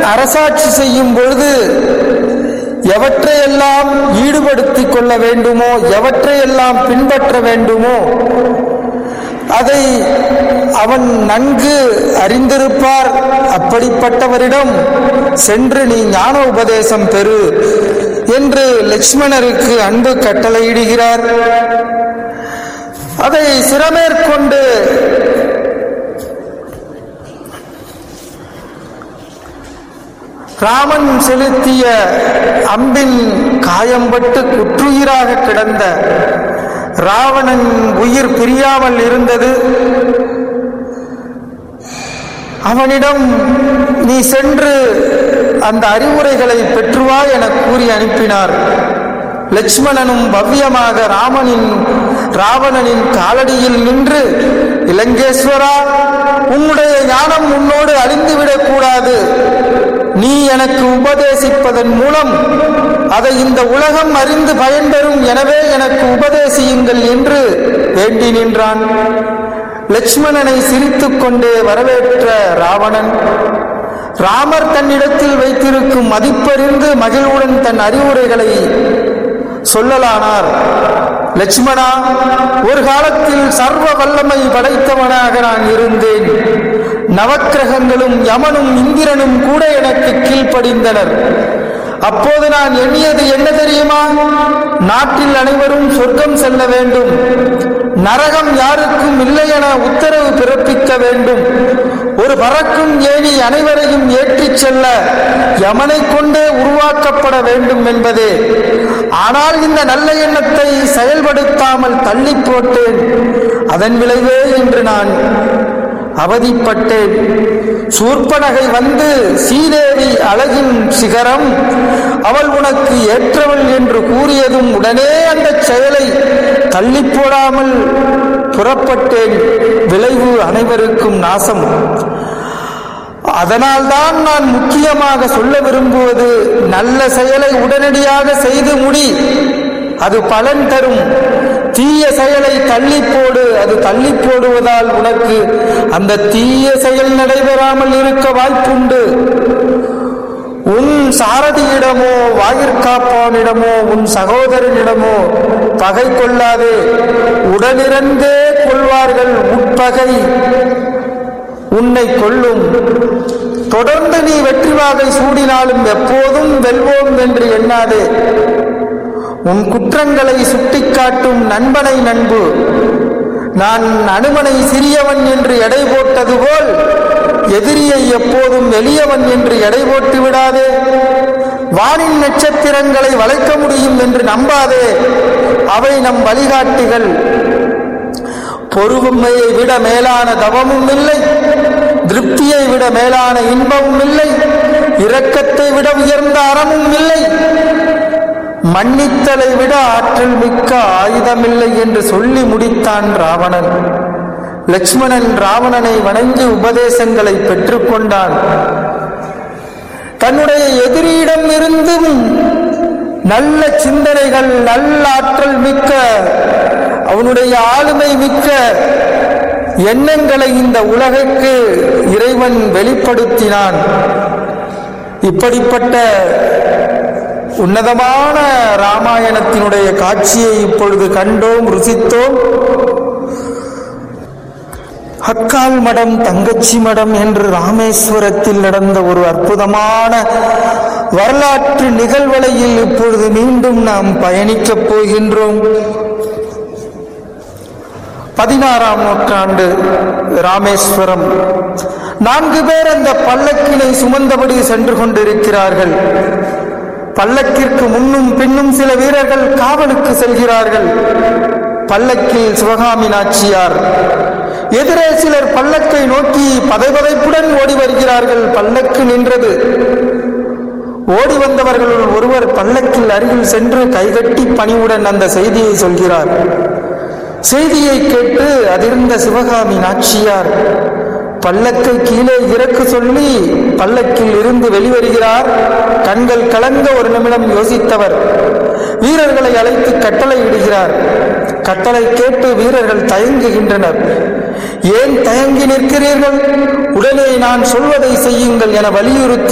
அரசாட்சி செய்யும் பொழுது எவற்றையெல்லாம் ஈடுபடுத்திக் கொள்ள வேண்டுமோ எவற்றையெல்லாம் பின்பற்ற வேண்டுமோ அதை அவன் நன்கு அறிந்திருப்பார் அப்படிப்பட்டவரிடம் சென்று நீ ஞான உபதேசம் பெறு என்று லட்சுமணருக்கு அன்பு கட்டளையிடுகிறார் அதை சிறமேற்கொண்டு ராமன் செலுத்திய அம்பின் காயம்பட்டு குற்றுயிராக கிடந்த ராவணன் உயிர் பிரியாமல் இருந்தது அவனிடம் நீ சென்று அந்த அறிவுரைகளை பெற்றுவா என கூறி அனுப்பினார் லட்சுமணனும் பவ்யமாக ராமனின் ராவணனின் காலடியில் நின்று இலங்கேஸ்வரா உன்னுடைய ஞானம் உன்னோடு அழிந்துவிடக் கூடாது நீ எனக்கு உபதேசிப்பதன் மூலம் அதை இந்த உலகம் அறிந்து பயன்பெறும் எனவே எனக்கு உபதேசியுங்கள் என்று வேண்டி நின்றான் லட்சுமணனை சிரித்துக் கொண்டே வரவேற்ற ராவணன் ராமர் தன்னிடத்தில் வைத்திருக்கும் மதிப்பறிந்து மகிழ்வுடன் தன் அறிவுரைகளை சொல்லலானார் லட்சுமணா ஒரு காலத்தில் சர்வ வல்லமை படைத்தவனாக நான் இருந்தேன் நவக்கிரகங்களும் யமனும் இந்திரனும் கூட எனக்கு கீழ்ப்படிந்தனர் அப்போது நான் எண்ணியது என்ன தெரியுமா நாட்டில் அனைவரும் சொர்க்கம் செல்ல வேண்டும் நரகம் யாருக்கும் இல்லை என உத்தரவு பிறப்பிக்க வேண்டும் ஒரு பறக்கும் ஏணி அனைவரையும் ஏற்றிச் செல்ல யமனை கொண்டே உருவாக்கப்பட வேண்டும் என்பதே ஆனால் இந்த நல்ல எண்ணத்தை செயல்படுத்தாமல் தள்ளி போட்டேன் அதன் விளைவே இன்று நான் அவதிப்பட்டேன் சூர்ப்பனகை வந்து சீதேவி அழகின் சிகரம் அவள் உனக்கு ஏற்றவள் என்று கூறியதும் உடனே அந்த செயலை தள்ளி போடாமல் புறப்பட்டேன் விளைவு அனைவருக்கும் நாசம் அதனால்தான் நான் முக்கியமாக சொல்ல விரும்புவது நல்ல செயலை உடனடியாக செய்து முடி அது பலன் தரும் தீய செயலை தள்ளி போடு அது தள்ளி போடுவதால் உனக்கு அந்த தீய செயல் நடைபெறாமல் இருக்க வாய்ப்புண்டு உன் சாரதியிடமோ வாயிற்காப்பானிடமோ உன் சகோதரனிடமோ பகை கொள்ளாதே உடனிருந்தே கொள்வார்கள் உட்பகை உன்னை கொள்ளும் தொடர்ந்து நீ வெற்றி வாகை சூடினாலும் எப்போதும் வெல்வோம் என்று எண்ணாதே உன் குற்றங்களை சுட்டிக்காட்டும் நண்பனை நண்பு நான் அனுமனை சிறியவன் என்று எடை போட்டது போல் எதிரியை எப்போதும் எளியவன் என்று எடை போட்டு விடாதே வானின் நட்சத்திரங்களை வளைக்க முடியும் என்று நம்பாதே அவை நம் வழிகாட்டிகள் பொறுமையை விட மேலான தவமும் இல்லை திருப்தியை விட மேலான இன்பமும் இல்லை இரக்கத்தை விட உயர்ந்த அறமும் இல்லை மன்னித்தலை விட ஆற்றல் மிக்க ஆயுதமில்லை என்று சொல்லி முடித்தான் ராவணன் லட்சுமணன் ராவணனை வணங்கி உபதேசங்களை பெற்றுக்கொண்டான் தன்னுடைய எதிரியிடம் இருந்தும் நல்ல சிந்தனைகள் நல்ல ஆற்றல் மிக்க அவனுடைய ஆளுமை மிக்க எண்ணங்களை இந்த உலகுக்கு இறைவன் வெளிப்படுத்தினான் இப்படிப்பட்ட உன்னதமான ராமாயணத்தினுடைய காட்சியை இப்பொழுது கண்டோம் ருசித்தோம் அக்கால் மடம் தங்கச்சி மடம் என்று ராமேஸ்வரத்தில் நடந்த ஒரு அற்புதமான வரலாற்று நிகழ்வலையில் இப்பொழுது மீண்டும் நாம் பயணிக்கப் போகின்றோம் பதினாறாம் நூற்றாண்டு ராமேஸ்வரம் நான்கு பேர் அந்த பல்லக்கினை சுமந்தபடி சென்று கொண்டிருக்கிறார்கள் பல்லக்கிற்கு முன்னும் பின்னும் சில வீரர்கள் காவலுக்கு செல்கிறார்கள் பல்லக்கில் சிவகாமி நாச்சியார் எதிரே சிலர் பல்லக்கை நோக்கி பதைபதைப்புடன் ஓடி வருகிறார்கள் பல்லக்கு நின்றது ஓடி வந்தவர்களுள் ஒருவர் பல்லக்கில் அருகில் சென்று கைகட்டி பணிவுடன் அந்த செய்தியை சொல்கிறார் செய்தியை கேட்டு அதிர்ந்த சிவகாமி நாச்சியார் பல்லக்கை கீழே இறக்க சொல்லி பல்லக்கில் இருந்து வெளிவருகிறார் கண்கள் கலங்க ஒரு நிமிடம் யோசித்தவர் வீரர்களை அழைத்து கட்டளை இடுகிறார் கட்டளை கேட்டு வீரர்கள் தயங்குகின்றனர் ஏன் தயங்கி நிற்கிறீர்கள் உடனே நான் சொல்வதை செய்யுங்கள் என வலியுறுத்தி